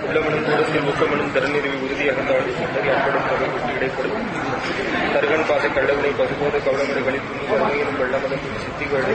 உள்ளமனும் கூடத்தில் ஊக்கமனும் திறனிறுவி உறுதி அகந்தாள் கொண்டறி அப்படும் தொகை விட்டு இடைப்படும் தருகன் பாச கள்ளவினை பசுபோத கவலமனை கழித்து வறுமையிலும் வெள்ளமதம் சித்திகள்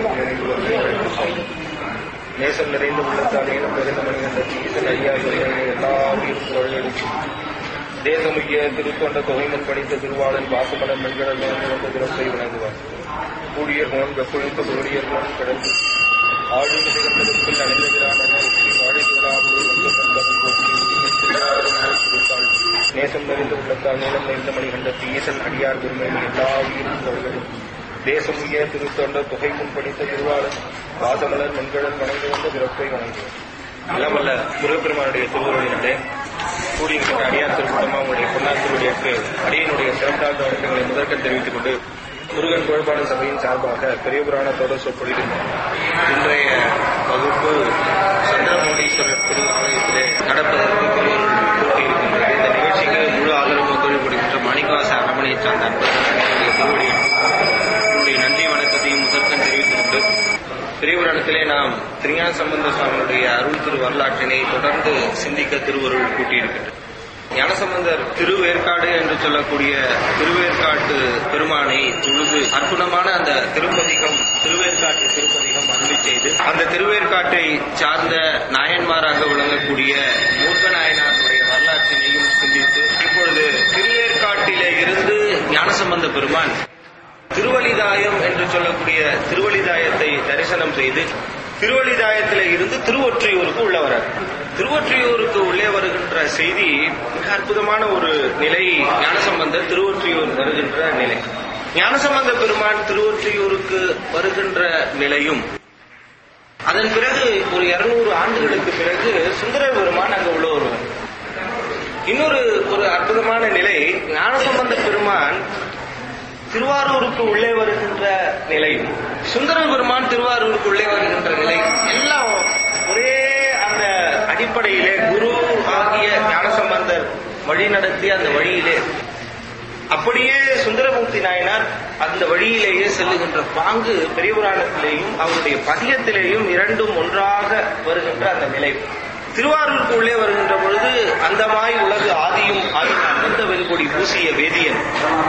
நேசம் நிறைந்த உள்ளத்தால் ஏனம் பிறந்த மணிகண்ட சீசன் ஐயா இறைவனை எல்லா உயிரும் தொழிலெடுக்கும் தேசமுய்ய திருத்தொண்ட தொகைமன் பணித்த திருவாளன் வாசுமலன் மென்கடல் வந்த திறப்பை வணங்குவார் கூடியர் மோன் வெப்பொழித்த கூடியர் மோன் கடந்து ஆடி நிகழ்ந்ததற்குள் அணிந்தகிறான வாழை திருவிழாவில் வந்தவன் போற்றி திருத்தாள் நேசம் நிறைந்த உள்ளத்தால் நீளம் நிறைந்த மணிகண்ட ஈசன் அடியார் பெருமையின் எல்லா உயிரும் தொழிலும் தேசமுய்ய திருத்தொண்ட தொகை முன் படித்த திருவாளன் வாசமலர் மென்கடல் வணங்கி வந்த பிறப்பை வணங்குவார் இளமல்ல முருகப்பெருமானுடைய திருவுருளினே கூடியிருக்கின்ற அடியார் திருக்கூட்டமா உங்களுடைய பொன்னார் திருவடியற்கு அடியனுடைய சிறந்தாழ்ந்த வணக்கங்களை முதற்கண் தெரிவித்துக் கொண்டு முருகன் குழப்பாடு சபையின் சார்பாக பெரிய புராணத்தோட சொற்பொழிவில் இன்றைய வகுப்பு சந்திரமௌலீஸ்வரர் திரு ஆலயத்திலே நடப்பதற்கு திருவருள் கூட்டியிருக்கின்றது இந்த நிகழ்ச்சிக்கு முழு ஆதரவு ஒத்துழைப்பு கொடுக்கின்ற மாணிக்கவாச அரமனையை சார்ந்த அன்பர்களுடைய திருவடி உங்களுடைய நன்றி வணக்கத்தையும் முதற்கண் தெரிவித்துக் கொண்டு பெரியபுராணத்திலே நாம் திருஞான சம்பந்த சுவாமியுடைய அருள் திரு வரலாற்றினை தொடர்ந்து சிந்திக்க திருவருள் கூட்டியிருக்கின்றது ஞானசம்பந்தர் திருவேற்காடு என்று சொல்லக்கூடிய திருவேற்காட்டு பெருமானை தொழுது அற்புதமான அந்த திருப்பதிகம் திருவேற்காட்டு திருப்பதிகம் அருளி செய்து அந்த திருவேற்காட்டை சார்ந்த நாயன்மாராக விளங்கக்கூடிய மூர்க்க நாயனாருடைய வரலாற்றினையும் சிந்தித்து இப்பொழுது திருவேற்காட்டிலே இருந்து ஞானசம்பந்த பெருமான் திருவலிதாயம் என்று சொல்லக்கூடிய திருவலிதாயத்தை தரிசனம் செய்து திருவலிதாயத்திலே இருந்து திருவொற்றியூருக்கு உள்ள வரார் திருவொற்றியூருக்கு உள்ளே வருகின்ற செய்தி மிக அற்புதமான ஒரு நிலை ஞானசம்பந்தர் திருவொற்றியூர் வருகின்ற நிலை ஞானசம்பந்த பெருமான் திருவொற்றியூருக்கு வருகின்ற நிலையும் அதன் பிறகு ஒரு இருநூறு ஆண்டுகளுக்கு பிறகு சுந்தர பெருமான் அங்க உள்ள வருவார் இன்னொரு ஒரு அற்புதமான நிலை ஞானசம்பந்த பெருமான் திருவாரூருக்கு உள்ளே வருகின்ற நிலை சுந்தர பெருமான் திருவாரூருக்கு உள்ளே வருகின்ற நிலை எல்லாம் ஒரே அந்த அடிப்படையிலே குரு ஆகிய ஞானசம்பந்தர் வழி நடத்திய அந்த வழியிலே அப்படியே சுந்தரமூர்த்தி நாயனார் அந்த வழியிலேயே செல்லுகின்ற பாங்கு பெரிய புராணத்திலேயும் அவருடைய பதியத்திலேயும் இரண்டும் ஒன்றாக வருகின்ற அந்த நிலை திருவாரூருக்கு உள்ளே வருகின்ற பொழுது அந்தமாய் உலகு ஆதியும் ஆயினார் வந்த வெண்கொடி பூசிய வேதியன்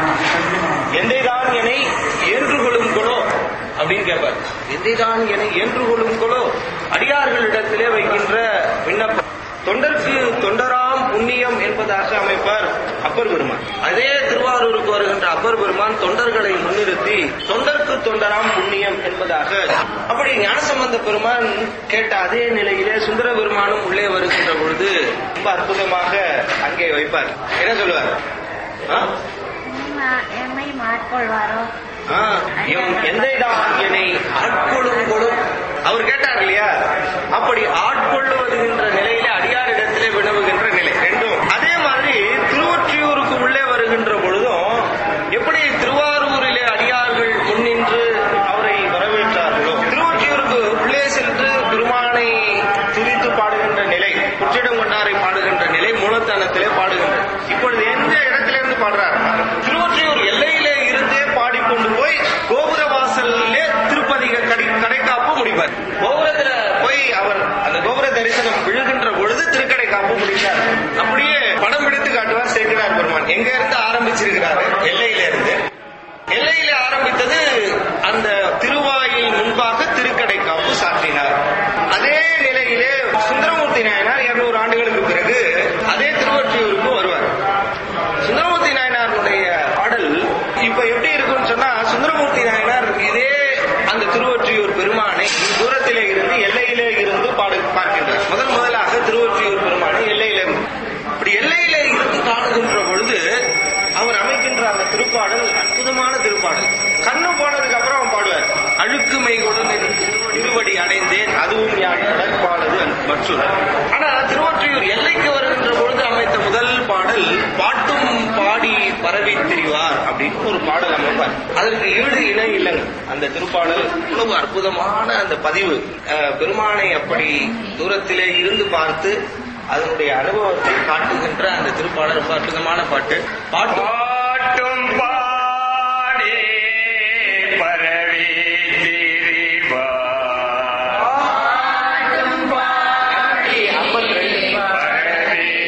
எந்தைதான் என்னை ஏற்றுகொள்ளும் கொலோ அப்படின்னு கேட்பார் எந்தைதான் என்னை ஏற்றுகொள்ளும் கொலோ அடியார்களிடத்திலே வைக்கின்ற விண்ணப்பம் தொண்டருக்கு தொண்டராம் புண்ணியம் என்பதாக அமைப்பார் அப்பர் பெருமான் அதே திருவாரூருக்கு வருகின்ற அப்பர் பெருமான் தொண்டர்களை முன்னிறுத்தி தொண்டருக்கு தொண்டராம் புண்ணியம் என்பதாக அப்படி ஞானசம்பந்த பெருமான் கேட்ட அதே நிலையிலே சுந்தர பெருமானும் உள்ளே வருகின்ற பொழுது ரொம்ப அற்புதமாக அங்கே வைப்பார் என்ன சொல்லுவார் ஆ? எம்மை மாட்கொள்வாரோ ஆ, எம் எந்தைடா என்னை ஆட்கொள்ளும் கொள்ளும் அவர் கேட்டார் இல்லையா அப்படி ஆட்கொள்ளுவதுகின்ற நிலையில அடியாரிடத்திலே வினவுகின்ற நிலை ரெண்டும் அதே மாதிரி திருவொற்றியூருக்கு உள்ளே வருகின்ற பொழுதும் எப்படி திருவாரூரிலே அடியார்கள் முன்னின்று அவரை வரவேற்றார்களோ திருவொற்றியூருக்கு உள்ளே சென்று பெருமானை துதித்து பாடுகின்ற நிலை குற்றிடம் கொண்டாரை பாடுகின்ற நிலை மூலத்தனத்திலே பாடுகின்ற இப்பொழுது எந்த இடத்திலிருந்து பாடுறார் திருவொற்றியூர் எல்லையிலே இருந்தே பாடிக்கொண்டு போய் கோபுர வாசலிலே திருப்பதிக கடை கடைக்காப்பு முடிப்பார் கோபுரத்துல போய் அவர் அந்த கோபுர தரிசனம் விழுகின்ற பொழுது திருக்கடை காப்பு முடித்தார் அப்படியே படம் பிடித்து காட்டுவார் சேர்க்கிறார் பெருமான் எங்க இருந்து ஆரம்பிச்சிருக்கிறாரு எல்லையில இருந்து எல்லையில ஆரம்பித்தது அந்த திருவாயில் முன்பாக திருக்கடை காப்பு சாற்றினார் அதே நிலையிலே சுந்தரமூர்த்தி நாயனார் இருநூறு ஆண்டுகளுக்கு பிறகு அதே திருவொற்றியூருக்கு வருவார் சுந்தரமூர்த்தி நாயனாருடைய பாடல் இப்ப எப்படி இருக்கும்னு சொன்னா சுந்தரமூர்த்தி நாயனார் இதே அந்த திருவொற்றியூர் பெருமானை தூரத்திலே இருந்து எல்லையிலே இருந்து பாடு பார்க்கின்றார் முதல் முதலாக திருவொற்றியூர் பெருமானை எல்லையிலே இப்படி எல்லையிலே இருந்து காணுகின்ற பொழுது அவர் அமைக்கின்ற அந்த திருப்பாடல் அற்புதமான திருப்பாடல் கண்ணு போனதுக்கு அப்புறம் அவன் பாடுவார் அழுக்குமை கொண்டு திருவடி அடைந்தேன் அதுவும் யான் கடற்பாடது மற்றும் ஆனா திருவொற்றியூர் எல்லைக்கு வருகின்ற பொழுது அமைத்த முதல் பாடல் பாட்டும் பாடி பரவி திரிவார் அப்படின்னு ஒரு பாடல் அமைப்பார் அதற்கு ஈடு இணை இல்லைங்க அந்த திருப்பாடல் இவ்வளவு அற்புதமான அந்த பதிவு அஹ், பெருமானை அப்படி தூரத்திலே இருந்து பார்த்து அதனுடைய அனுபவத்தை காட்டுகின்ற அந்த திருப்பாடல் ரொம்ப அற்புதமான பாட்டு பாட்டு பாட்டும் பாடி பரவி திரிவார் ஐம்பத்தி ரெண்டு பரவி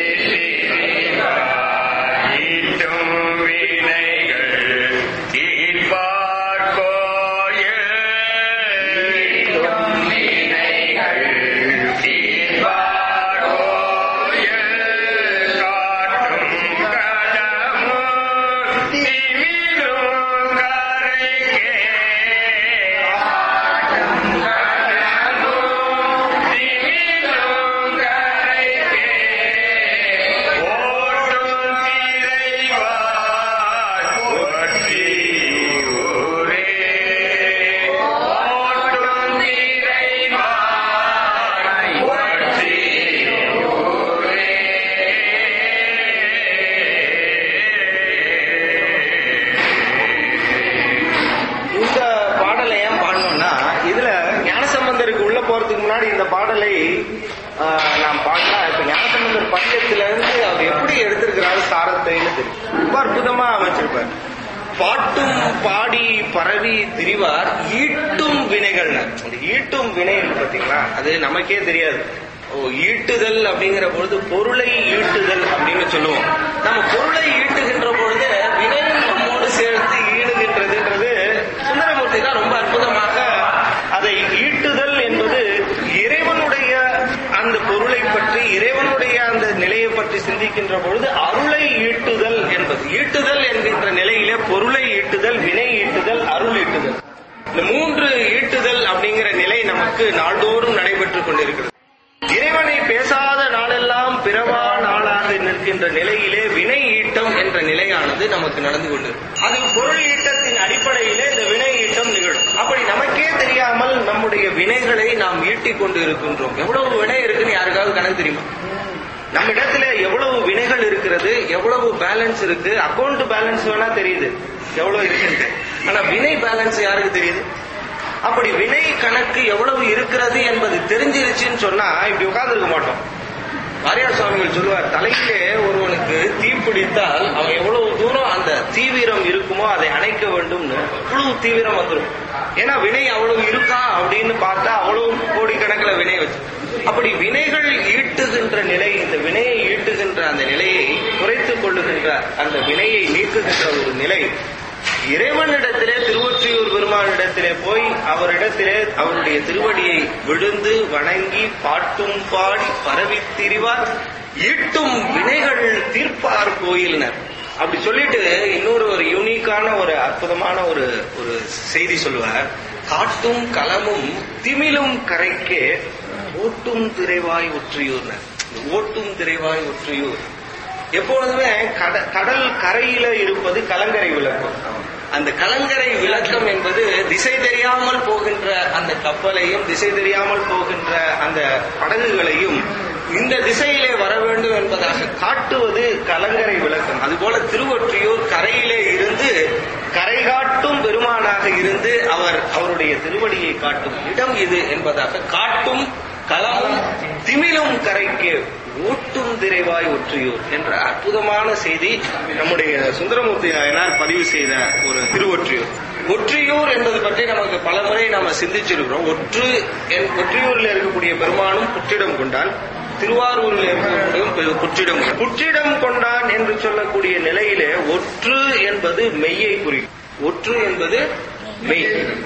பட்டும் பாடி பரவி திரிவார் ஈட்டும் வினைகள் அந்த ஈட்டும் வினை இருக்கு பாத்தீங்களா அது நமக்கே தெரியாது ஓ ஈட்டுதல் அப்படிங்கிற பொழுது பொருளை ஈட்டுதல் அப்படின்னு சொல்லுவோம் நம்ம பொருளை ஈட்டுகின்ற பொழுது வினையும் நம்மோடு சேர்த்து ஈடுகின்றதுன்றது சுந்தரமூர்த்தி தான் ரொம்ப அற்புதமாக அதை ஈட்டுதல் என்பது இறைவனுடைய அந்த பொருளை பற்றி இறைவனுடைய அந்த நிலையை பற்றி சிந்திக்கின்ற பொழுது அருளை ஈட்டுதல் என்பது ஈட்டுதல் என்கின்ற நிலையிலே பொருளை ஈட்டுதல் வினை ஈட்டுதல் அருள் ஈட்டுதல் இந்த மூன்று ஈட்டுதல் அப்படிங்கிற நிலை நமக்கு நாள்தோறும் நடைபெற்றுக் கொண்டிருக்கிறது இறைவனை பேசாத நாளெல்லாம் பிறவா நாளாக நிற்கின்ற நிலையிலே வினை ஈட்டம் என்ற நிலையானது நமக்கு நடந்து கொண்டிருக்கும் அது பொருள் ஈட்டத்தின் அடிப்படையிலே இந்த வினை ஈட்டம் நிகழும் அப்படி நமக்கே தெரியாமல் நம்முடைய வினைகளை நாம் ஈட்டிக் கொண்டு இருக்கின்றோம் எவ்வளவு வினை இருக்குன்னு யாருக்காவது கணக்கு தெரியுமா நம்ம இடத்துல எவ்வளவு வினைகள் இருக்கிறது எவ்வளவு பேலன்ஸ் இருக்கு அக்கௌண்ட் பேலன்ஸ் வேணா தெரியுது எவ்வளவு இருக்கு ஆனா வினை பேலன்ஸ் யாருக்கு தெரியுது அப்படி வினை கணக்கு எவ்வளவு இருக்கிறது என்பது தெரிஞ்சிருச்சுன்னு சொன்னா இப்படி உட்கார்ந்துருக்க மாட்டோம் வாரியார் சுவாமிகள் சொல்லுவார் தலையிலே ஒருவனுக்கு தீப்பிடித்தால் அவன் எவ்வளவு தூரம் அந்த தீவிரம் இருக்குமோ அதை அணைக்க வேண்டும்னு அவ்வளவு தீவிரம் வந்துடும் ஏன்னா வினை அவ்வளவு இருக்கா அப்படின்னு பார்த்தா அவ்வளவு கோடிக்கணக்கில் வினை வச்சு அப்படி வினைகள் ஈட்டுகின்ற நிலை இந்த வினையை ஈட்டுகின்ற அந்த நிலையை குறைத்துக் கொள்ளுகின்ற அந்த வினையை நீக்குகின்ற ஒரு நிலை இறைவனிடத்திலே திருவொற்றியூர் பெருமானிடத்திலே போய் அவரிடத்திலே அவருடைய திருவடியை விழுந்து வணங்கி பாட்டும் பாடி பரவித் திரிவார் ஈட்டும் வினைகள் தீர்ப்பார் கோயிலினர் அப்படி சொல்லிட்டு இன்னொரு ஒரு யூனிக்கான ஒரு அற்புதமான ஒரு ஒரு செய்தி சொல்லுவார் காட்டும் களமும் திமிலும் கரைக்கே ஓட்டும் திரைவாய் ஒற்றியூர்னர் ஓட்டும் திரைவாய் ஒற்றியூர் எப்பொழுதுமே கட- கடல் கரையில இருப்பது கலங்கரை விளக்கம் அந்த கலங்கரை விளக்கம் என்பது திசை தெரியாமல் போகின்ற அந்த கப்பலையும் திசை தெரியாமல் போகின்ற அந்த படகுகளையும் இந்த திசையிலே வர வேண்டும் என்பதாக காட்டுவது கலங்கரை விளக்கம் அதுபோல திருவொற்றியூர் கரையிலே இருந்து கரை காட்டும் பெருமானாக இருந்து அவர் அவருடைய திருவடியை காட்டும் இடம் இது என்பதாக காட்டும் களமும் திமிலும் கரைக்கு ஓட்டும் திரைவாய் ஒற்றியூர் என்ற அற்புதமான செய்தி நம்முடைய சுந்தரமூர்த்தி நாயனார் பதிவு செய்த ஒரு திருவொற்றியூர் ஒற்றியூர் என்பது பற்றி நமக்கு பல முறை நாம சிந்திச்சிருக்கிறோம் ஒற்று என் ஒற்றியூரில் இருக்கக்கூடிய பெருமானும் புற்றிடம் கொண்டான் திருவாரூரில் இருக்கக்கூடிய புற்றிடம் கொண்டான். புற்றிடம் கொண்டான் என்று சொல்லக்கூடிய நிலையிலே ஒற்று என்பது மெய்யை குறிக்கும் ஒற்று என்பது மெய்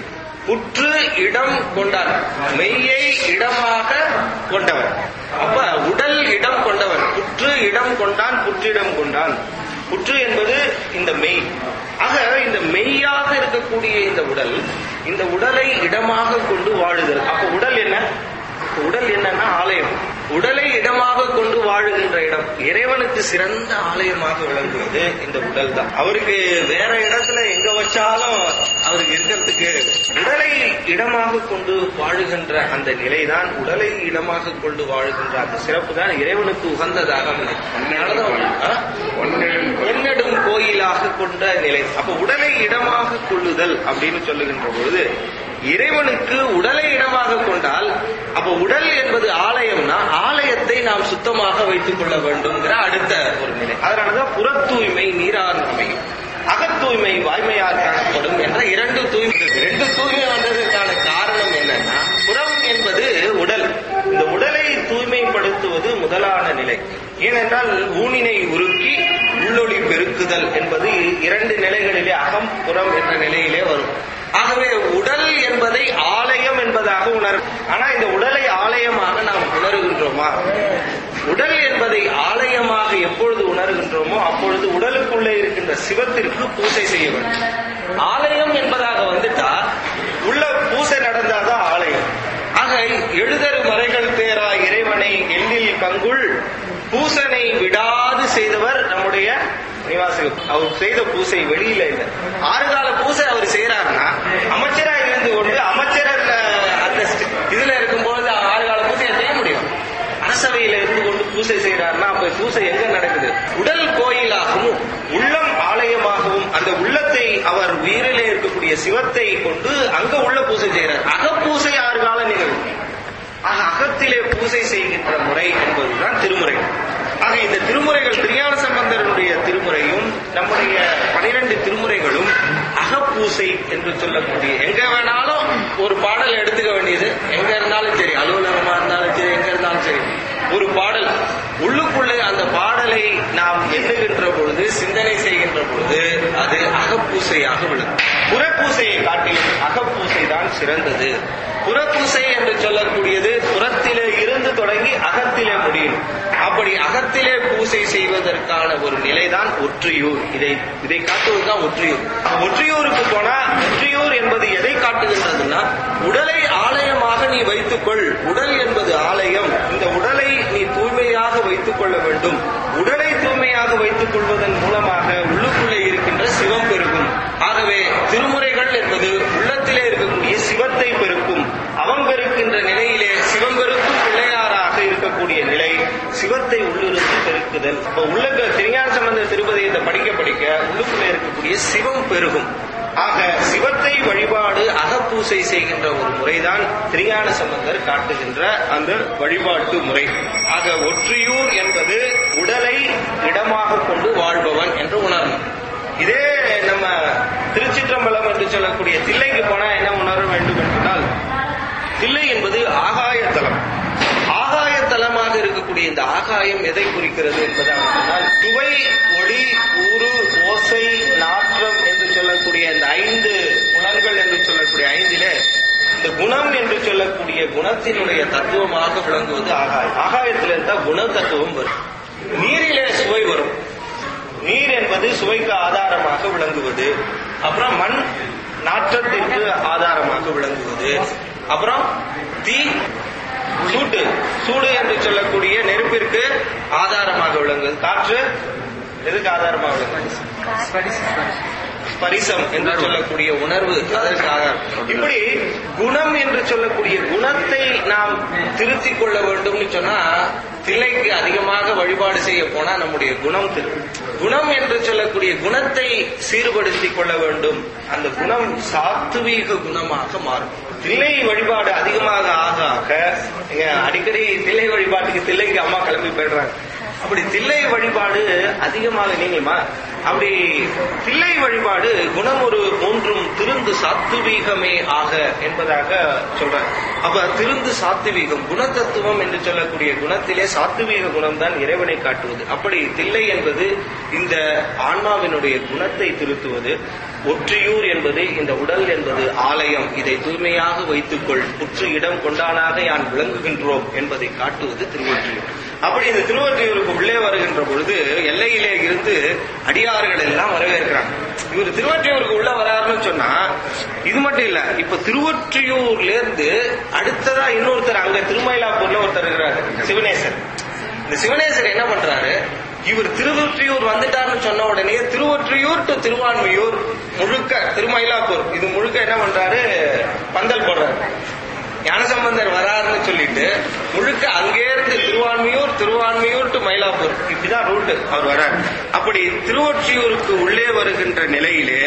புற்று இடம் கொண்டார் மெய்யை இடமாக கொண்டவர் அப்ப உடல் இடம் கொண்டவர் புற்று இடம் கொண்டான் புற்றிடம் கொண்டான் புற்று என்பது இந்த மெய் ஆக இந்த மெய்யாக இருக்கக்கூடிய இந்த உடல் இந்த உடலை இடமாக கொண்டு வாழுதல் அப்ப உடல் என்ன உடல் என்னன்னா ஆலயம் உடலை இடமாக கொண்டு வாழுகின்ற இடம் இறைவனுக்கு சிறந்த ஆலயமாக விளங்குவது இந்த உடல் தான் அவருக்கு வேற இடத்துல எங்க வச்சாலும் அவருக்கு இருக்கிறதுக்கு உடலை இடமாக கொண்டு வாழுகின்ற அந்த நிலைதான் உடலை இடமாக கொண்டு வாழுகின்ற அந்த சிறப்பு தான் இறைவனுக்கு உகந்ததாக அமையும். அதனாலதான் ஆ? பொன்னெடும் கோயிலாக கொண்ட நிலை அப்ப உடலை இடமாக கொள்ளுதல் அப்படின்னு சொல்லுகின்ற பொழுது இறைவனுக்கு உடலை இடமாக கொண்டால் அப்ப உடல் என்பது ஆலயம்னா ஆலயத்தை நாம் சுத்தமாக வைத்துக் கொள்ள வேண்டும்ங்கிற அடுத்த ஒரு நிலை அதனாலதான் புற தூய்மை நீரார் அமையும் அகத்தூய்மை வாய்மையார் காணப்படும் என்ற இரண்டு தூய்மை இருக்கு. ரெண்டு தூய்மை வந்ததற்கான காரணம் என்னன்னா புறம் என்பது உடல் இந்த உடலை தூய்மைப்படுத்துவது முதலான நிலை ஏனென்றால் ஊனினை உருக்கி உள்ளொளி பெருக்குதல் என்பது இரண்டு நிலைகளிலே அகம் புறம் என்ற நிலையிலே வரும் ஆகவே உடல் என்பதை ஆலயம் என்பதாக உணர் ஆனா இந்த உடலை ஆலயமாக நாம் உணர்கின்றோமா உடல் என்பதை ஆலயமாக எப்பொழுது உணர்கின்றோமோ அப்பொழுது உடலுக்குள்ளே இருக்கின்ற சிவத்திற்கு பூசை செய்ய வேண்டும் ஆலயம் என்பதாக வந்துட்டா உள்ள பூசை நடந்தாதான் ஆலயம் ஆக எழுதரு மறைகள் தேரா இறைவனை எண்ணில் கங்குள் பூசனை விடாது செய்தவர் நம்முடைய நிவாசிகள் அவர் செய்த பூசை வெளியில இல்ல ஆறு கால பூசை அவர் செய்யறாருன்னா அமைச்சரா இருந்து கொண்டு அமைச்சர் அந்த ஸ்ட- இதுல இருக்கும்போது ஆறு கால பூசையை செய்ய முடியும் அரசவையில இருந்து கொண்டு பூசை செய்யறாருன்னா அப்ப பூசை எங்க நடக்குது உடல் கோயிலாகவும் உள்ளம் ஆலயமாகவும் அந்த உள்ளத்தை அவர் உயிரிலே இருக்கக்கூடிய சிவத்தை கொண்டு அங்க உள்ள பூசை செய்யறார் அகப்பூசை ஆறு கால நிகழ்வு ஆக அகத்திலே பூசை செய்கின்ற முறை என்பதுதான் திருமுறை ஆக இந்த திருமுறைகள் திருஞான சம்பந்தருடைய திருமுறையும் நம்முடைய பனிரெண்டு திருமுறைகளும் அகப்பூ அகப்பூசை என்று சொல்லக்கூடிய எங்க வேணாலும் ஒரு பாடல் எடுத்துக்க வேண்டியது எங்க இருந்தாலும் சரி அலுவலகமா இருந்தாலும் சரி எங்க இருந்தாலும் சரி ஒரு பாடல் உள்ளுக்குள்ளே அந்த பாடலை நாம் எண்ணுகின்ற பொழுது சிந்தனை செய்கின்ற பொழுது அது அகப்பூசையாக விழும் புறப்பூசையை காட்டிலும் அகப்பூசை தான் சிறந்தது புறப்பூசை என்று சொல்லக்கூடியது புறத்திலே இருந்து தொடங்கி அகத்திலே முடியும் அப்படி அகத்திலே பூசை செய்வதற்கான ஒரு நிலைதான் ஒற்றியூர் இதை இதை காட்டுவதுதான் ஒற்றியூர் ஒற்றியூருக்கு போனா ஒற்றியூர் என்பது எதை காட்டுகின்றதுன்னா உடலை ஆலயமாக நீ வைத்துக்கொள் உடல் என்பது ஆலயம் இந்த உடலை நீ தூய்மையாக வைத்துக் கொள்ள வேண்டும் உடலை தூய்மையாக வைத்துக் கொள்வதன் மூலமாக உள்ளுக்குள்ளே இருக்கின்ற சிவம் பெருகும் ஆகவே திருமுறைகள் என்பது உள்ளத்திலே இருக்கக்கூடிய சிவத்தை பெருக்கும் அவன் பெருக்கின்ற நிலையிலே சிவம் பெருக்கும் பிள்ளையாராக இருக்கக்கூடிய நிலை சிவத்தை உள்ளிருந்து பெருக்குதல் இப்போ உள்ள திருஞான சம்பந்த திருப்பதியத்தை படிக்க படிக்க உள்ளுக்குள்ளே இருக்கக்கூடிய சிவம் பெருகும் ஆக சிவத்தை வழிபாடு அகப்பூசை செய்கின்ற ஒரு முறைதான் திருஞான சம்பந்தர் காட்டுகின்ற அந்த வழிபாட்டு முறை ஆக ஒற்றியூர் என்பது உடலை இடமாக கொண்டு வாழ்பவன் என்று உணரணும் இதே நம்ம திருச்சிற்றம்பலம் என்று சொல்லக்கூடிய தில்லைக்கு போனா என்ன உணர வேண்டும் என்றால் தில்லை என்பது ஆகாயத்தலம் ஆகாயத்தலமாக இருக்கக்கூடிய இந்த ஆகாயம் எதை குறிக்கிறது என்பதாக சொன்னால் துவை ஒளி ஊறு ஓசை நாற்றம் என்று சொல்லக்கூடிய இந்த ஐந்து புலன்கள் என்று சொல்லக்கூடிய ஐந்திலே இந்த குணம் என்று சொல்லக்கூடிய குணத்தினுடைய தத்துவமாக விளங்குவது ஆகாயம் ஆகாயத்தில் இருந்தால் குண தத்துவம் வரும் நீரிலே சுவை வரும் நீர் என்பது சுவைக்கு ஆதாரமாக விளங்குவது அப்புறம் மண் நாற்றத்திற்கு ஆதாரமாக விளங்குவது அப்புறம் தீ சூட்டு சூடு என்று சொல்லக்கூடிய நெருப்பிற்கு ஆதாரமாக விளங்குவது காற்று எதுக்கு ஆதாரமாக விளங்குது ஸ்பரிசம் என்று சொல்லக்கூடிய உணர்வு அதற்கு ஆதாரம் இப்படி குணம் என்று சொல்லக்கூடிய குணத்தை நாம் திருத்திக் கொள்ள வேண்டும்னு சொன்னா தில்லைக்கு அதிகமாக வழிபாடு செய்ய போனா நம்முடைய குணம் திரு குணம் என்று சொல்லக்கூடிய குணத்தை சீர்படுத்திக் கொள்ள வேண்டும் அந்த குணம் சாத்துவீக குணமாக மாறும் தில்லை வழிபாடு அதிகமாக ஆக ஆக இங்க அடிக்கடி தில்லை வழிபாட்டுக்கு தில்லைக்கு அம்மா கிளம்பி போயிடுறாங்க அப்படி தில்லை வழிபாடு அதிகமாக நீங்களுமா அப்படி தில்லை வழிபாடு குணம் ஒரு மூன்றும் திருந்து சாத்துவீகமே ஆக என்பதாக சொல்றார் அப்ப திருந்து சாத்துவீகம் குணத்தத்துவம் என்று சொல்லக்கூடிய குணத்திலே சாத்துவீக குணம் தான் இறைவனை காட்டுவது அப்படி தில்லை என்பது இந்த ஆன்மாவினுடைய குணத்தை திருத்துவது ஒற்றியூர் என்பது இந்த உடல் என்பது ஆலயம் இதை தூய்மையாக வைத்துக்கொள் புற்று இடம் கொண்டானாக யான் விளங்குகின்றோம் என்பதை காட்டுவது திருவொற்றியூர் அப்படி இந்த திருவொற்றியூருக்கு உள்ளே வருகின்ற பொழுது எல்லையிலே இருந்து அடியார்கள் எல்லாம் வரவேற்கிறாங்க இவர் திருவொற்றியூருக்கு உள்ள வராருன்னு சொன்னா இது மட்டும் இல்ல இப்ப திருவொற்றியூர்ல இருந்து அடுத்ததா இன்னொருத்தர் அங்க திருமயிலாப்பூர்ல ஒருத்தர் இருக்கிறாரு சிவனேசர் இந்த சிவனேசர் என்ன பண்றாரு இவர் திருவொற்றியூர் வந்துட்டாருன்னு சொன்ன உடனே திருவொற்றியூர் டு திருவான்மையூர் முழுக்க திருமயிலாப்பூர் இது முழுக்க என்ன பண்றாரு பந்தல் போடுறாரு ஞானசம்பந்தர் வராருன்னு சொல்லிட்டு முழுக்க அங்கே இருந்து திருவான்மையூர் திருவான்மையூர் டு மயிலாப்பூர் இப்படிதான் ரூட் அவர் வரார் அப்படி திருவொற்றியூருக்கு உள்ளே வருகின்ற நிலையிலே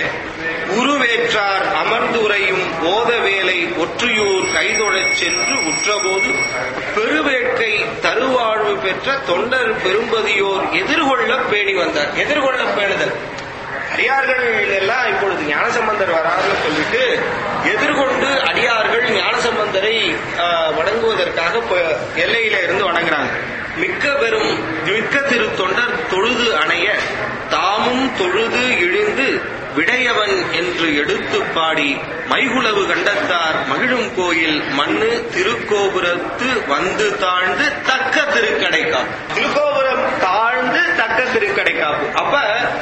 உருவேற்றார் அமர்ந்துரையும் ஓத வேலை ஒற்றியூர் கைதொழச் சென்று உற்றபோது பெருவேட்கை தருவாழ்வு பெற்ற தொண்டர் பெரும்பதியோர் எதிர்கொள்ள பேணி வந்தார் எதிர்கொள்ள பேணுதல் அடியார்கள் எல்லாம் இப்பொழுது ஞானசம்பந்தர் வராருன்னு சொல்லிட்டு எதிர்கொண்டு அடியார்கள் ஞானசம்பந்தரை ஆஹ், வணங்குவதற்காக இப்ப எல்லையில இருந்து வணங்குறாங்க மிக்க பெரும் மிக்க திரு தொண்டர் தொழுது அணைய தாமும் தொழுது இழிந்து விடையவன் என்று எடுத்து பாடி மைகுளவு கண்டத்தார் மகிழும் கோயில் மண்ணு திருக்கோபுரத்து வந்து தாழ்ந்து தக்க திருக்கடைக்காப்பு திருக்கோபுரம் தாழ்ந்து தக்க திருக்கடைக்காப்பு அப்ப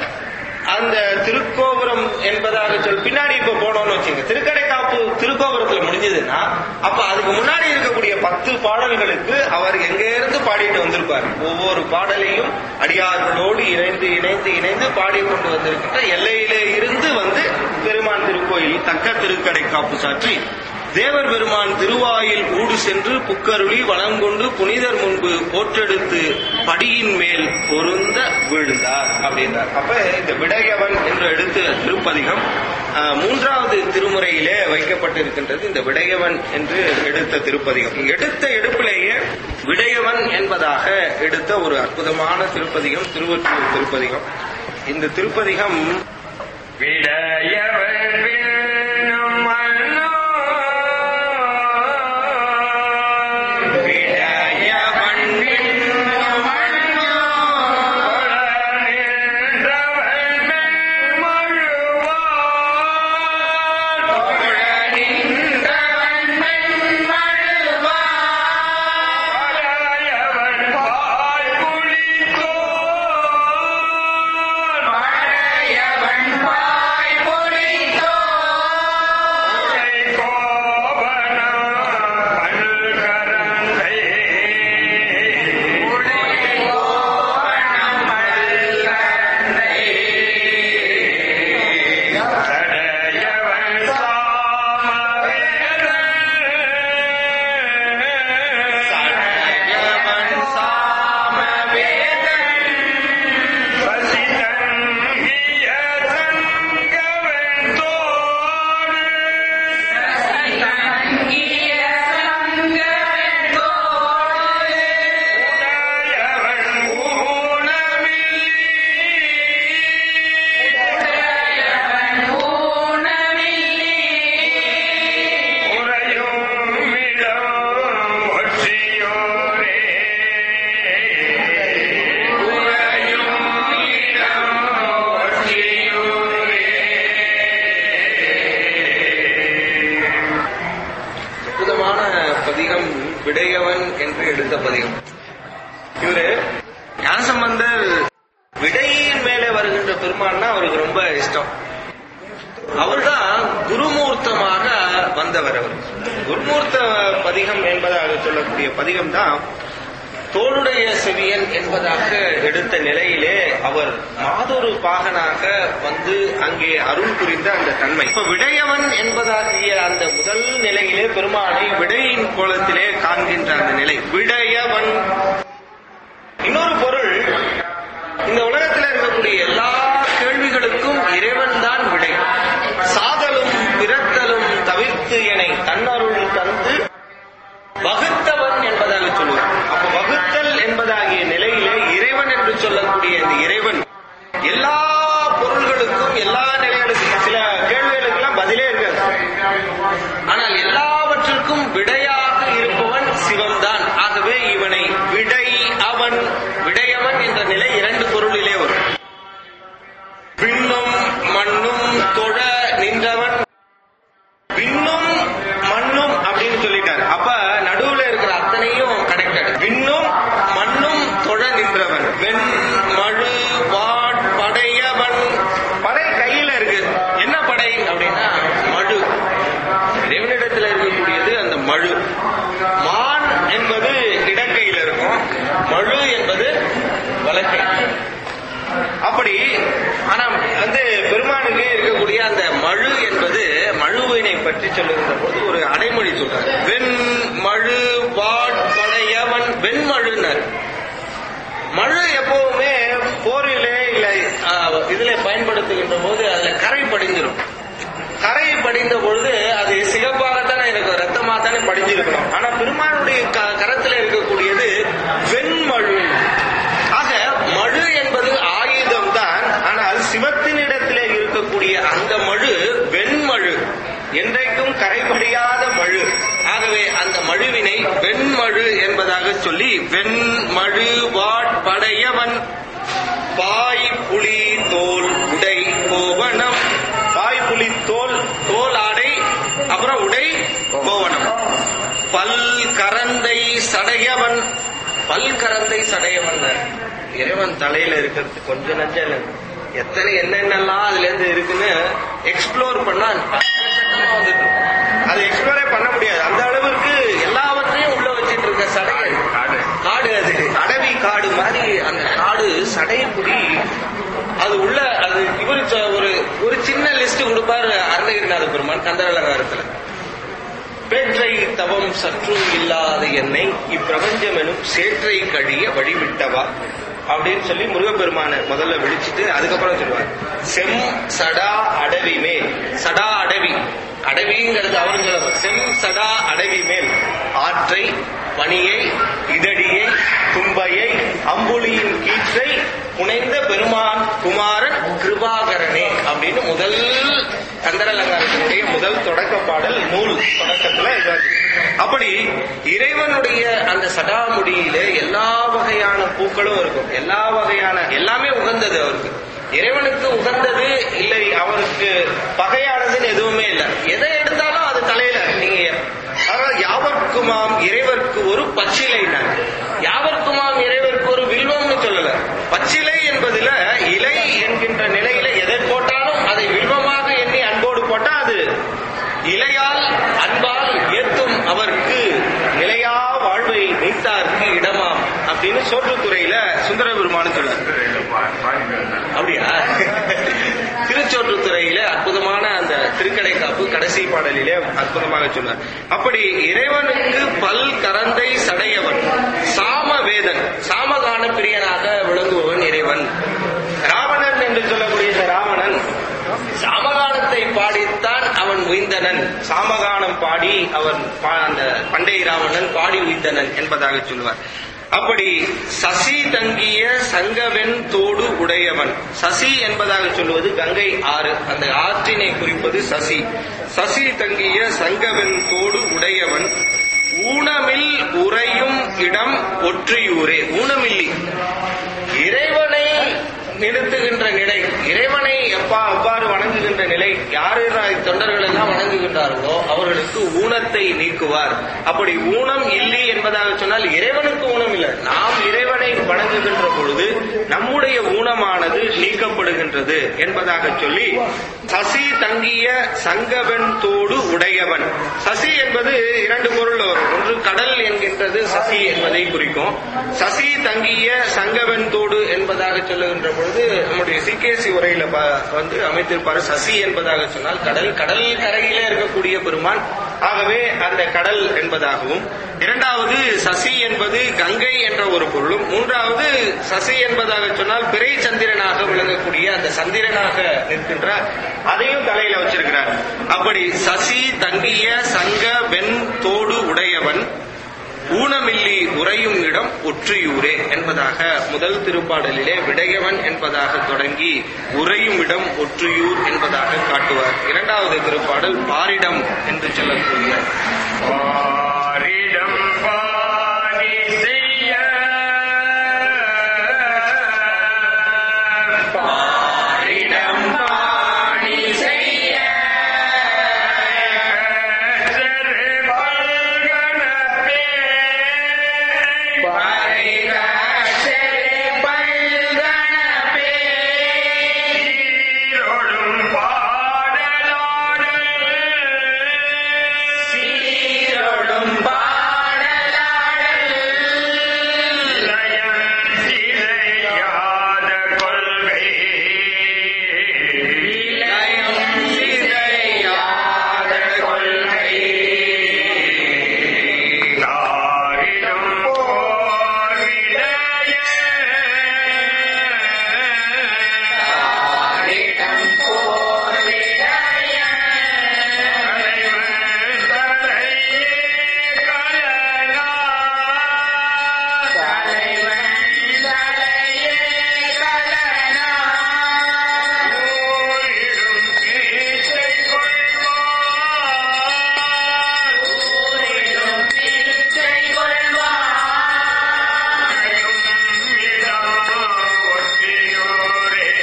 அந்த திருக்கோபுரம் என்பதாக சொல் பின்னாடி இப்ப போனோம்னு வச்சுங்க திருக்கடைக்காப்பு திருக்கோபுரத்துல முடிஞ்சதுன்னா அப்ப அதுக்கு முன்னாடி இருக்கக்கூடிய பத்து பாடல்களுக்கு அவர் எங்க இருந்து பாடிட்டு வந்திருப்பார் ஒவ்வொரு பாடலையும் அடியார்களோடு இணைந்து இணைந்து இணைந்து பாடிக்கொண்டு வந்திருக்கின்ற எல்லையிலே இருந்து வந்து பெருமான் திருக்கோயில் தக்க திருக்கடைக்காப்பு சாற்றி தேவர் பெருமான் திருவாயில் ஊடு சென்று புக்கருளி வளம் கொண்டு புனிதர் முன்பு போற்றெடுத்து படியின் மேல் பொருந்த விழுந்தார் அப்படின்றார் அப்ப இந்த விடையவன் என்று எடுத்து திருப்பதிகம் ஆஹ், மூன்றாவது திருமுறையிலே வைக்கப்பட்டிருக்கின்றது இந்த விடையவன் என்று எடுத்த திருப்பதிகம் எடுத்த எடுப்பிலேயே விடையவன் என்பதாக எடுத்த ஒரு அற்புதமான திருப்பதிகம் திருவொற்றியூர் திருப்பதிகம் இந்த திருப்பதிகம் விடையவன் விடையவன் என்று எடுத்த பதிகம் இவரு ஞானசம்பந்தர் விடையின் மேலே வருகின்ற பெருமான்னா அவருக்கு ரொம்ப இஷ்டம் அவர்தான் குருமூர்த்தமாக வந்தவர் அவர் குருமூர்த்த பதிகம் என்பதாக சொல்லக்கூடிய பதிகம் தான் தோளுடைய செவியன் என்பதாக எடுத்த நிலையிலே அவர் மாதொரு பாகனாக வந்து அங்கே அருள் புரிந்த அந்த தன்மை இப்ப விடையவன் என்பதாகிய அந்த முதல் நிலையிலே பெருமானை விடையின் கோலத்திலே காண்கின்ற அந்த நிலை விடையவன் இன்னொரு பொருள் இந்த உலகத்தில் இருக்கக்கூடிய எல்லா கேள்விகளுக்கும் இறைவன் தான் விடை சாதலும் பிறத்தலும் தவிர்த்து எனை தன்னருள் தந்து வகுத்தவன் என்பதாக சொல்லுவார் அப்ப வகுத்தல் என்பதாகிய நிலையிலே இறைவன் என்று சொல்லக்கூடிய இந்த இறைவன் எல்லா பொருள்களுக்கும் எல்லா நிலைகளுக்கும் சில கேள்விகளுக்கெல்லாம் பதிலே இருக்காது ஆனால் எல்லாவற்றிற்கும் விடையாக இருப்பவன் சிவம்தான் ஆகவே இவனை விடை அவன் விடையவன் என்ற நிலை இரண்டு பொருளிலே வரும் விண்ணும் மண்ணும் தொழ நின்றவன் விண்ணும் மண்ணும் அப்படின்னு சொல்லிட்டார் அப்ப நடுவுல இருக்கிற அத்தனையும் கனெக்டட் விண்ணும் மண்ணும் தொழ நின்றவன் வெண் மழு வாட் படையவன் படை கையில இருக்கு என்ன படை அப்படின்னா மழு இறைவனிடத்தில் இருக்கக்கூடியது அந்த மழு மான் என்பது இடக்கையில் இருக்கும் மழு என்பது வலக்கை அப்படி ஆனா வந்து பெருமானுக்கு இருக்கக்கூடிய அந்த மழு என்பது மழுவினை பற்றி சொல்லுகின்ற போது ஒரு அடைமொழி சொல்றாரு வெண் மழு வாட் படையவன் வெண்மழுனர் மழு எப்பவுமே போரிலே இல்ல ஆஹ், இதுல பயன்படுத்துகின்ற போது அதுல கரை படிஞ்சிரும் கரை படிந்த பொழுது அது சிகப்பாகத்தானே எனக்கு ரத்தமா தானே படிஞ்சிருக்கணும் ஆனா பெருமானுடைய க- கரத்துல இருக்கக்கூடியது வெண்மழு ஆக மழு என்பது ஆயுதம் தான் ஆனால் சிவத்தினிடத்திலே இருக்கக்கூடிய அந்த மழு வெண்மழு என்றைக்கும் கரைபடியாத மழு ஆகவே அந்த மழுவினை வெண்மழு என்பதாக சொல்லி வெண்மழு வாட் படையவன் பாய் புலி தோல் உடை கோவணம் பாய் புலி தோல் தோல் ஆடை அப்புறம் உடை கோவணம் பல் கரந்தை சடையவன் பல் கரந்தை சடையவன் இறைவன் தலையில இருக்கிறது கொஞ்சம் நஞ்சம் இல்லை. எத்தனை என்னென்னலாம் அதுல இருந்து இருக்குன்னு எக்ஸ்ப்ளோர் பண்ணா எக்கச்சக்கமா வந்துட்டு இருக்கும். அது எக்ஸ்ப்ளோரே பண்ண முடியாது அந்த அளவிற்கு எல்லாவற்றையும் உள்ள வச்சிட்டு இருக்க சடை அது. காடு அது அடவி காடு மாதிரி அந்த காடு சடையக்குடி அது உள்ள அது இவரு சொ- ஒரு ஒரு சின்ன லிஸ்ட் கொடுப்பாரு அருணகிரிநாத பெருமான் கந்தரலகாரத்துல பேற்றை தவம் சற்றும் இல்லாத என்னை இப்பிரபஞ்சம் எனும் சேற்றை கழிய வழிவிட்டவா அப்படின்னு சொல்லி முருகப்பெருமான முதல்ல விழிச்சிட்டு அதுக்கப்புறம் சொல்லுவார் செம் சடா அடவி மேல் சடா அடவி அடவிங்கிறது அவரும் சொல்லுவார் செம் சடா அடவி மேல் ஆற்றை பனியை இதழியை தும்பையை அம்புலியின் கீற்றை புனைந்த பெருமான் குமாரன் கிருபாகரனே அப்படின்னு முதல் கந்தரலங்காரத்தினுடைய முதல் தொடக்க பாடல் நூல் தொடக்கத்துல இதா இருக்கு. அப்படி இறைவனுடைய அந்த சடாமுடியிலே எல்லா வகையான பூக்களும் இருக்கும் எல்லா வகையான எல்லாமே உகந்தது அவருக்கு இறைவனுக்கு உகந்தது இல்லை அவருக்கு பகையானதுன்னு எதுவுமே இல்லை எதை எடுத்தாலும் அது தலையில நீங்க அதாவது யாவர்க்குமாம் இறைவர்க்கு ஒரு பச்சிலை யாவர்க்குமாம் இறைவர்க்கு ஒரு வில்வம்னு சொல்லல பச்சிலை என்பதுல இலை என்கின்ற நிலையில எதை போட்டாலும் அதை வில்வமாக எண்ணி அன்போடு போட்டா அது இலையால் அன்பால் ஏத்தும் அவருக்கு நிலையா வாழ்வை நீத்தார்க்கு இடமாம் அப்படின்னு சோற்றுத்துறையில சுந்தர பெருமானு சொல்றாரு அப்படியா திருச்சோற்றுத்துறையில அற்புதமான அந்த திருக்கடை காப்பு கடைசி பாடலிலே அற்புதமாக சொன்னார் அப்படி இறைவனுக்கு பல் கரந்தை சடையவன் சாம வேதன் சாமகான பிரியனாக விளங்குபவன் இறைவன் ராவணன் என்று சொல்லக்கூடிய இந்த ராவணன் சாமகானத்தை பாடித்தான் அவன் உய்ந்தனன் சாமகானம் பாடி அவன் பா- அந்த பண்டை ராவணன் பாடி உய்ந்தனன் என்பதாக சொல்வார் அப்படி சசி தங்கிய சங்கவெண் தோடு உடையவன் சசி என்பதாக சொல்வது கங்கை ஆறு அந்த ஆற்றினை குறிப்பது சசி சசி தங்கிய சங்கவெண் தோடு உடையவன் ஊனமில் உறையும் இடம் ஒற்றியூரே ஊனமில்லி இறைவனை நிறுத்துகின்ற நிலை இறைவனை எப்பா எவ்வாறு வணங்குகின்ற நிலை யார் யார் தொண்டர்கள் எல்லாம் வணங்குகின்றார்களோ அவர்களுக்கு ஊனத்தை நீக்குவார் அப்படி ஊனம் இல்லை என்பதாக சொன்னால் இறைவனுக்கு ஊனம் இல்லை நாம் இறைவனை வணங்குகின்ற பொழுது நம்முடைய ஊனமானது நீக்கப்படுகின்றது என்பதாக சொல்லி சசி தங்கிய சங்கவன் தோடு உடையவன் சசி என்பது இரண்டு பொருள் வரும் ஒன்று கடல் என்கின்றது சசி என்பதை குறிக்கும் சசி தங்கிய சங்கவன் தோடு என்பதாக சொல்லுகின்ற பொழுது நம்முடைய சிகேசி உரையில ப- வந்து அமைத்திருப்பாரு சசி என்பதாக சொன்னால் கடல் கடல் கரையிலே இருக்கக்கூடிய பெருமான் ஆகவே அந்த கடல் என்பதாகவும் இரண்டாவது சசி என்பது கங்கை என்ற ஒரு பொருளும் மூன்றாவது சசி என்பதாக சொன்னால் பிறை சந்திரனாக விளங்கக்கூடிய அந்த சந்திரனாக நிற்கின்ற அதையும் தலையில வச்சிருக்கிறார் அப்படி சசி தங்கிய சங்க வெண் தோடு உடையவன் ஊனமில்லி உறையும் இடம் ஒற்றியூரே என்பதாக முதல் திருப்பாடலிலே விடையவன் என்பதாக தொடங்கி உறையும் இடம் ஒற்றியூர் என்பதாக காட்டுவார் இரண்டாவது திருப்பாடல் பாரிடம் என்று சொல்லக்கூடிய பாரிடம் பாடி செய்ய பாரிடம் பாடி செய்ய செரு பல்கணப்பே சீரொடும் பாடலாடல் லயம் சிதையாத கொள்கை தாரிடம் போர்விடைய தலைவன் தலையே கலனா ஊரிடும் கீச்சை கொள்வார் இடம் ஒற்றியோரே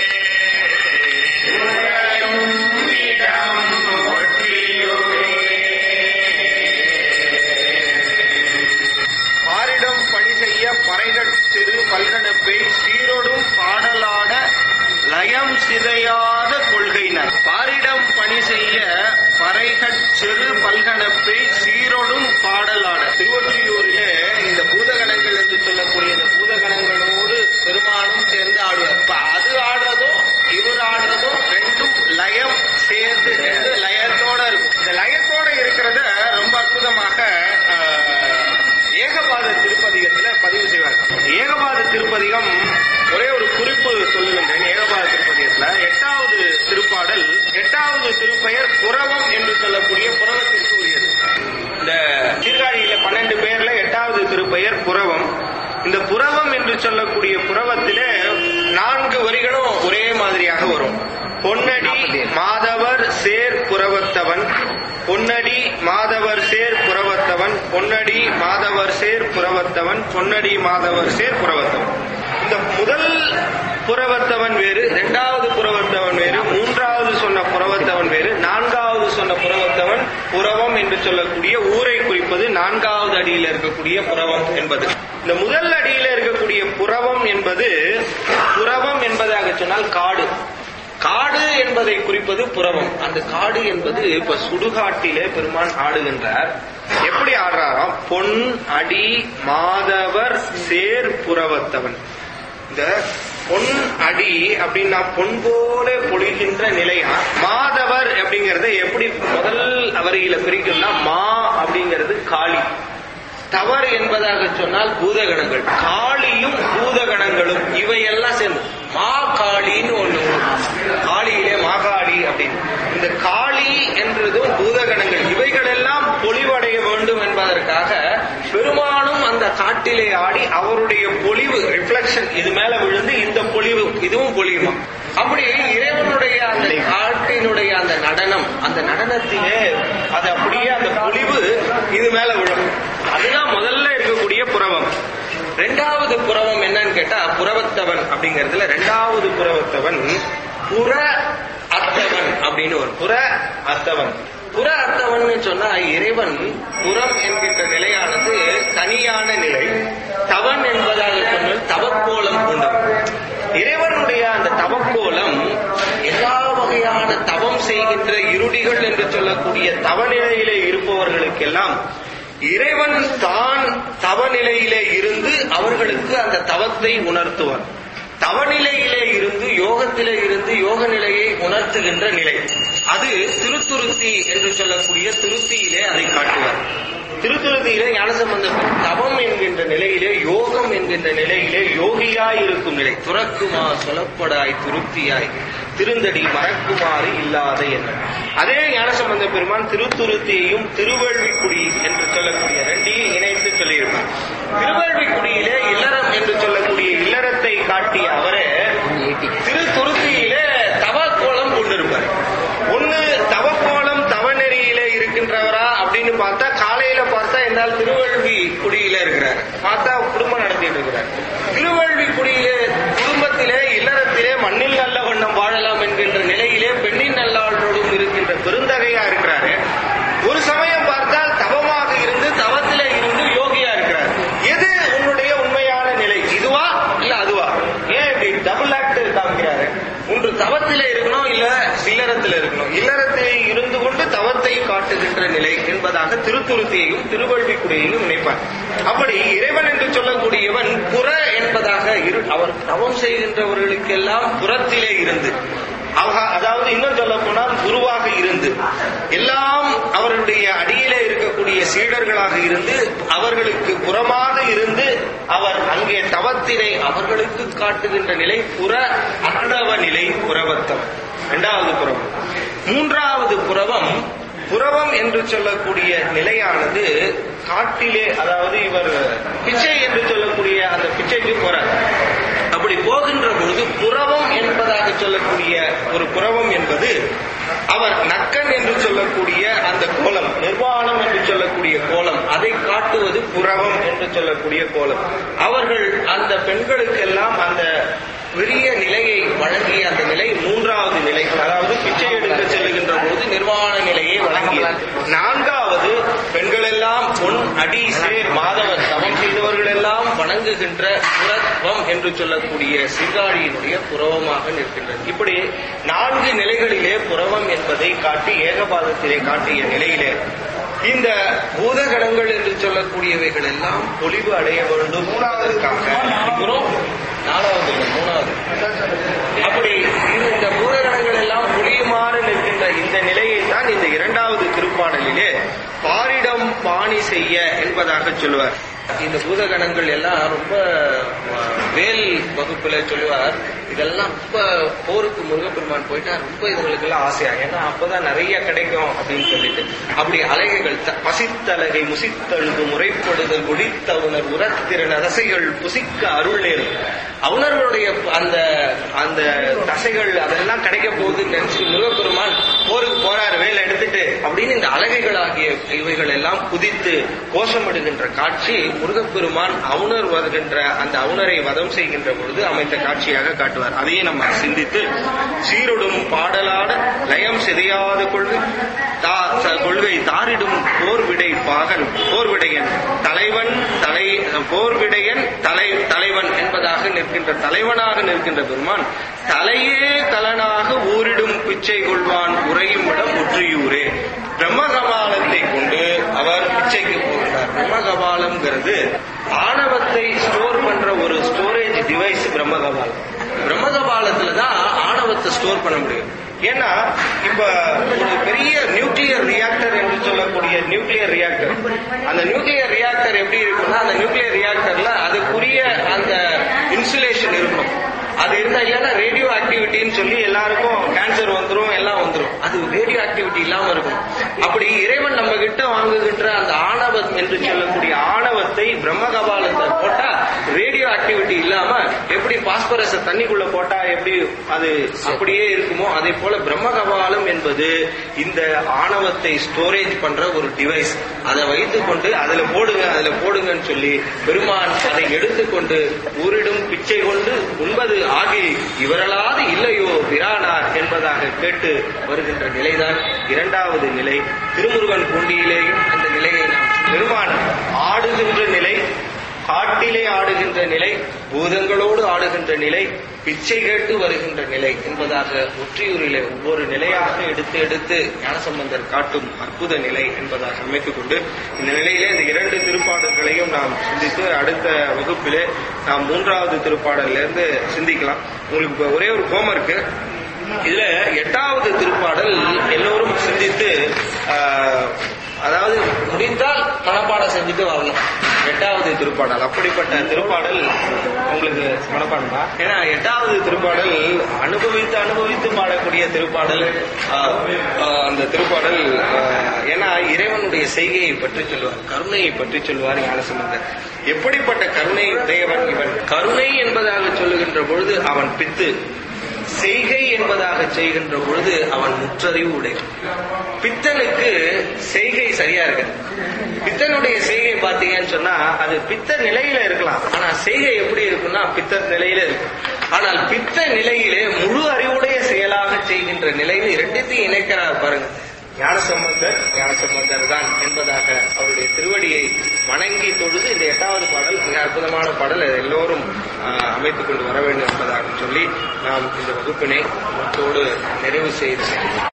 பாரிடம் பணி செய்ய பறைகட் சிறு பல்கணப்பை சீரொடும் பாடலாட லயம் சிதையாத கொள்கையினர் பாரிடம் பணி செய்ய பறைகட் சிறு பல்கணப்பை சீரொடும் பாடலாட திருவொற்றியூரிலே இந்த பூதகணங்கள் என்று சொல்லக்கூடிய இந்த பூதகணங்களோடு பெருமானும் சேர்ந்து ஆடுவார் இப்ப அது ஆடுறதும் இவர் ஆடுறதும் ரெண்டும் லயம் சேர்ந்து சேர்ந்து லயத்தோட இருக்கும் இந்த லயத்தோட இருக்கிறத ரொம்ப அற்புதமாக ஆஹ், ஏகபாத திருப்பதிகத்துல பதிவு செய்வார் ஏகபாத திருப்பதிகம் ஒரே ஒரு குறிப்பு சொல்லுகின்றேன் ஏகபாத திருப்பதிகத்துல எட்டாவது திருப்பாடல் எட்டாவது திருப்பெயர் புறவம் என்று சொல்லக்கூடிய புறவத்திற்கு உரியது இந்த சீர்காழியில பன்னெண்டு பேர்ல எட்டாவது திருப்பெயர் புறவம் இந்த புறவம் என்று சொல்லக்கூடிய புறவத்திலே நான்கு வரிகளும் ஒரே மாதிரியாக வரும் பொன்னடி மாதவர் சேர் புறவத்தவன் பொன்னடி மாதவர் சேர் புறவத்தவன் பொன்னடி மாதவர் சேர் புறவத்தவன் பொன்னடி மாதவர் சேர் புறவத்தவன் இந்த முதல் புறவத்தவன் வேறு இரண்டாவது புறவத்தவன் வேறு மூன்றாவது சொன்ன புறவத்தவன் வேறு நான்காவது சொன்ன புறவத்தவன் புறவம் என்று சொல்லக்கூடிய ஊரை குறிப்பது நான்காவது அடியில் இருக்கக்கூடிய புறவம் என்பது இந்த முதல் அடியில இருக்கக்கூடிய புறவம் என்பது புறவம் என்பதாக சொன்னால் காடு காடு என்பதை குறிப்பது புறவம் அந்த காடு என்பது இப்ப சுடுகாட்டிலே பெருமான் ஆடுகின்றார் எப்படி ஆடுறாராம் பொன் அடி மாதவர் சேர் புறவத்தவன் இந்த பொன் அடி அப்படின்னா பொன் போல பொழிகின்ற நிலையா மாதவர் அப்படிங்கறத எப்படி முதல் வரியில பிரிக்கணும்னா மா அப்படிங்கிறது காளி தவர் என்பதாக சொன்னால் பூதகணங்கள் காளியும் பூதகணங்களும் இவையெல்லாம் சேர்ந்து மா காளின்னு ஒண்ணு உண்டு. காளியிலே மாகாளி அப்படின்னு இந்த காளி என்றதும் பூதகணங்கள் இவைகளெல்லாம் பொலிவடைய வேண்டும் என்பதற்காக பெருமானும் அந்த காட்டிலே ஆடி அவருடைய பொலிவு ரிஃப்ளெக்ஷன் இது மேல விழுந்து இந்த பொலிவு இதுவும் பொலியுமா அப்படி இறைவனுடைய அந்த காட்டினுடைய அந்த நடனம் அந்த நடனத்திலே அது அப்படியே அந்த பொலிவு இது மேல விழும் அதுதான் முதல்ல இருக்கக்கூடிய புறவம் ரெண்டாவது புறவம் என்னன்னு கேட்டா புறவத்தவன் அப்படிங்கறதுல ரெண்டாவது புறவத்தவன் புற அத்தவன் அப்படின்னு ஒரு புற அத்தவன் புற அத்தவன் சொன்னா இறைவன் புறம் என்கின்ற நிலையானது தனியான நிலை தவன் என்பதாக சொன்னால் தவக்கோலம் கொண்டவன் இறைவனுடைய அந்த தவக்கோலம் எல்லா வகையான தவம் செய்கின்ற இருடிகள் என்று சொல்லக்கூடிய தவநிலையிலே இருப்பவர்களுக்கெல்லாம் இறைவன் தான் தவநிலையிலே இருந்து அவர்களுக்கு அந்த தவத்தை உணர்த்துவார் தவநிலையிலே இருந்து யோகத்திலே இருந்து யோக நிலையை உணர்த்துகின்ற நிலை அது திருத்துருத்தி என்று சொல்லக்கூடிய திருத்தியிலே அதை காட்டுவார் திருத்துருத்தியிலே ஞானசம்பந்தம் தவம் என்கின்ற நிலையிலே யோகம் என்கின்ற நிலையிலே யோகியாய் இருக்கும் நிலை துறக்குமா சொலப்படாய் திருப்தியாய் திருந்தடி மறக்குமாறு இல்லாத என்ன அதே ஞானசம்பந்த பெருமான் திருத்துருத்தியையும் திருவள்ளிக்குடி என்று சொல்லக்கூடிய ரெண்டையும் இணைத்து சொல்லியிருப்பார் திருவள்ளிக்குடியிலே இல்லறம் என்று சொல்லக்கூடிய இல்லறத்தை காட்டிய அவரே திருத்துருத்தியிலே தவக்கோலம் கொண்டிருப்பார் ஒண்ணு தவக்கோலம் தவநெறியிலே இருக்கின்றவரா அப்படின்னு பார்த்தா காலையில பார்த்தா என்னால் திருவள்ளுவி குடியில இருக்கிறார் பார்த்தா குடும்பம் நடத்திட்டு இருக்கிறார் திருவள்ளுவி குடியிலே குடும்பத்திலே இல்லறத்திலே மண்ணில் நல்ல வண்ணம் வாழலாம் என்கின்ற நிலையிலே பெண்ணின் நல்லாளரோடும் இருக்கின்ற பெருந்தகையா இருக்கிறாரு ஒரு சமயம் பார்த்தால் தவமாக இருந்து தவத்திலே இருந்து யோகியா இருக்கிறார் எது உன்னுடைய உண்மையான நிலை இதுவா இல்ல அதுவா ஏன் இப்படி டபுள் ஆக்ட் காமிக்கிறாரு ஒன்று தவத்திலே இருக்கணும் இல்ல இல்லறத்தில் இருக்கணும் இல்லறத்தில் இருந்து கொண்டு தவத்தை காட்டுகின்ற நிலை என்பதாக திருத்துருத்தியையும் திருவள்ளிக்குடியையும் நினைப்பார் அப்படி இறைவன் என்று சொல்லக்கூடியவன் புற என்பதாக இரு அவர் தவம் செய்கின்றவர்களுக்கெல்லாம் புறத்திலே இருந்து அவ- அதாவது இன்னும் சொல்ல போனால் குருவாக இருந்து எல்லாம் அவர்களுடைய அடியிலே இருக்கக்கூடிய சீடர்களாக இருந்து அவர்களுக்கு புறமாக இருந்து அவர் அங்கே தவத்தினை அவர்களுக்கு காட்டுகின்ற நிலை புற அண்டவ நிலை புறவத்தம் இரண்டாவது புறவம் மூன்றாவது புறவம் புறவம் என்று சொல்லக்கூடிய நிலையானது காட்டிலே அதாவது இவர் பிச்சை என்று சொல்லக்கூடிய அந்த பிச்சைக்கு போறார் அப்படி போகின்ற பொழுது புறவம் என்பதாக சொல்லக்கூடிய ஒரு புறவம் என்பது அவர் நக்கன் என்று சொல்லக்கூடிய அந்த கோலம் நிர்வாணம் என்று சொல்லக்கூடிய கோலம் அதை காட்டுவது புறவம் என்று சொல்லக்கூடிய கோலம் அவர்கள் அந்த பெண்களுக்கெல்லாம் அந்த பெரிய நிலையை வழங்கிய அந்த நிலை மூன்றாவது நிலை அதாவது பிச்சை எடுக்க செல்லுகின்ற பொழுது நிர்வாண நிலையை வழங்கியது நான்காவது பெண்கள் எல்லாம் பொன் அடி சேர் மாதவன் தவம் செய்தவர்கள் எல்லாம் வணங்குகின்ற புறத்வம் என்று சொல்லக்கூடிய சிங்காடியினுடைய புறவமாக நிற்கின்றது இப்படி நான்கு நிலைகளிலே புறவம் என்பதை காட்டி ஏகபாதத்திலே காட்டிய நிலையிலே இந்த பூதகணங்கள் என்று சொல்லக்கூடியவைகள் எல்லாம் பொலிவு அடைய வேண்டும் என்பதற்காக அப்புறம் நாலாவது இல்லை, மூணாவது அப்படி இது இந்த பூதகணங்கள் எல்லாம் புரியுமாறு நிற்கின்ற இந்த நிலையை தான் இந்த இரண்டாவது திருப்பாடலிலே பாரிடம் பாணி செய்ய என்பதாக சொல்லுவார் இந்த பூதகணங்கள் எல்லாம் ரொம்ப அஹ், வேல் வகுப்புல சொல்லுவார் இதெல்லாம் ரொம்ப போருக்கு முருகப்பெருமான் போயிட்டா ரொம்ப இதுங்களுக்கு எல்லாம் ஆசையா ஏன்னா அப்பதான் நிறைய கிடைக்கும் அப்படின்னு சொல்லிட்டு அப்படி அலைகைகள் த- பசித்தலகை முசித்தழுது முறைப்படுதல் குடித்தவுணர் உரத்திறன் தசைகள் புசிக்க அருள் நேரும் அவுணர்களுடைய அந்த அந்த தசைகள் அதெல்லாம் கிடைக்க போகுதுன்னு நினைச்சு முருகப்பெருமான் போருக்கு போறாரு வேலை எடுத்துட்டு அப்படின்னு இந்த அலகைகள் ஆகிய இவைகள் எல்லாம் குதித்து கோஷமிடுகின்ற காட்சி முருகப்பெருமான் அவுணர் வருகின்ற அந்த அவுணரை வதம் செய்கின்ற பொழுது அமைத்த காட்சியாக காட்டுவார் அதையே நம்ம சிந்தித்து சீருடும் பாடலாட லயம் சிதையாத கொள்கை தா- த- கொள்கை தாரிடும் போர்விடை பாகன் போர்விடையன் தலைவன் தலை போர்விடையன் தலை தலைவன் என்பதாக நிற்கின்ற தலைவனாக நிற்கின்ற பெருமான் தலையே கலனாக ஊரிடும் பிச்சை கொள்வான் உறையும் இடம் ஒற்றியூரே பிரம்மகபாலத்தை கொண்டு அவர் பிச்சைக்கு போகிறார் பிரம்மகபாலம்ங்கிறது ஆணவத்தை ஸ்டோர் பண்ற ஒரு ஸ்டோரேஜ் டிவைஸ் பிரம்மகபாலம் பிரம்மகபாலத்துல தான் ஆணவத்தை ஸ்டோர் பண்ண முடியும் ஏன்னா இப்ப ஒரு பெரிய நியூக்ளியர் ரியாக்டர் என்று சொல்லக்கூடிய நியூக்ளியர் ரியாக்டர் அந்த நியூக்ளியர் ரியாக்டர் எப்படி இருக்குன்னா அந்த நியூக்ளியர் ரியாக்டர்ல அதுக்குரிய அந்த இன்சுலேஷன் இருக்கும் அது இருந்தா இல்லைன்னா ரேடியோ ஆக்டிவிட்டின்னு சொல்லி எல்லாருக்கும் கேன்சர் வந்துரும் எல்லாம் வந்துரும் அது ரேடியோ ஆக்டிவிட்டி இல்லாம இருக்கும் அப்படி இறைவன் நம்ம கிட்ட வாங்குகின்ற அந்த ஆணவம் என்று சொல்லக்கூடிய ஆணவத்தை பிரம்மகபாலத்தை போட்டா ரேடியோ ஆக்டிவிட்டி இல்லாம எப்படி பாஸ்பரஸ் பாஸ்பரஸ் தண்ணிக்குள்ள போட்டா எப்படி அது அப்படியே இருக்குமோ அதே போல பிரம்ம கபாலம் என்பது இந்த ஆணவத்தை ஸ்டோரேஜ் பண்ற ஒரு டிவைஸ் அதை வைத்துக் கொண்டு அதுல போடுங்க அதுல போடுங்கன்னு சொல்லி பெருமான் அதை எடுத்துக்கொண்டு ஊரிடும் பிச்சை கொண்டு உண்பது ஆகி இவரலாது இல்லையோ பிரானார் என்பதாக கேட்டு வருகின்ற நிலைதான் இரண்டாவது நிலை திருமுருகன் பூண்டியிலேயும் அந்த நிலையை நாம் பெருமான் ஆடுகின்ற நிலை காட்டிலே ஆடுகின்ற நிலை பூதங்களோடு ஆடுகின்ற நிலை பிச்சை கேட்டு வருகின்ற நிலை என்பதாக ஒற்றியூரிலே ஒவ்வொரு நிலையாக எடுத்து எடுத்து ஞானசம்பந்தர் காட்டும் அற்புத நிலை என்பதாக அமைத்துக் கொண்டு இந்த நிலையிலே இந்த இரண்டு திருப்பாடல்களையும் நாம் சிந்தித்து அடுத்த வகுப்பிலே நாம் மூன்றாவது திருப்பாடலிருந்து சிந்திக்கலாம் உங்களுக்கு இப்ப ஒரே ஒரு கோமம் இருக்கு இதுல எட்டாவது திருப்பாடல் எல்லோரும் சிந்தித்து ஆஹ், அதாவது முடிந்தால் மனப்பாடம் செஞ்சுட்டு வரணும் எட்டாவது திருப்பாடல் அப்படிப்பட்ட திருப்பாடல் உங்களுக்கு மனப்பாடமா ஏன்னா எட்டாவது திருப்பாடல் அனுபவித்து அனுபவித்து பாடக்கூடிய திருப்பாடல் ஆஹ், ஆஹ், அந்த திருப்பாடல் ஆஹ், ஏன்னா இறைவனுடைய செய்கையை பற்றி சொல்லுவார் கருணையை பற்றி சொல்லுவார் ஞானசம்பந்தர் எப்படிப்பட்ட கருணை உடையவன் இவன் கருணை என்பதாக சொல்லுகின்ற பொழுது அவன் பித்து செய்கை என்பதாக செய்கின்ற பொழுது அவன் முற்றறிவு உடையவன் பித்தனுக்கு செய்கை சரியா இருக்கு பித்தனுடைய செய்கை பாத்தீங்கன்னு சொன்னா அது பித்த நிலையில இருக்கலாம் ஆனா செய்கை எப்படி இருக்கும்னா பித்த நிலையில இருக்கும் ஆனால் பித்த நிலையிலே முழு அறிவுடைய செயலாக செய்கின்ற நிலையில் இரண்டத்தையும் இணைக்கிறார் பாருங்க ஞானசம்பந்தர் ஞானசம்பந்தர் தான் என்பதாக அவருடைய திருவடியை வணங்கி தொழுது இந்த எட்டாவது பாடல் மிக அற்புதமான பாடல் அதை எல்லோரும் ஆஹ், அமைத்துக் கொண்டு வர வேண்டும் என்பதாக சொல்லி நாம் இந்த வகுப்பினை மற்றோடு நிறைவு செய்து